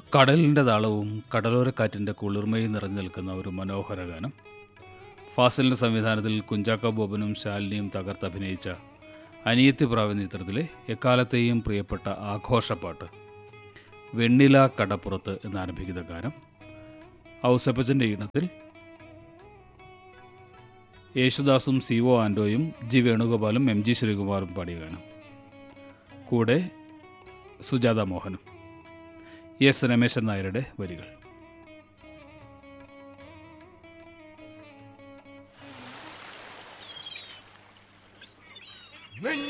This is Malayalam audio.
കടലിൻ്റെ താളവും കടലോരക്കാറ്റിൻ്റെ കുളിർമയും നിറഞ്ഞു നിൽക്കുന്ന ഒരു മനോഹര ഗാനം ഫാസിലിൻ്റെ സംവിധാനത്തിൽ കുഞ്ചാക്ക ബോബനും ശാലിനിയും തകർത്തഭിനയിച്ച അനിയത്തി പ്രാവ്യ ചിത്രത്തിലെ എക്കാലത്തെയും പ്രിയപ്പെട്ട ആഘോഷപ്പാട്ട് വെണ്ണില കടപ്പുറത്ത് എന്നാരംഭിക്കുന്ന ഗാനം ഔസപ്പച്ചൻ്റെ ഈണത്തിൽ യേശുദാസും സി ഒ ആൻഡോയും ജി വേണുഗോപാലും എം ജി ശ്രീകുമാറും പാടിയ ഗാനം കൂടെ സുജാത മോഹനും എസ് രമേശൻ നായരുടെ വരികൾ വെണ്ണ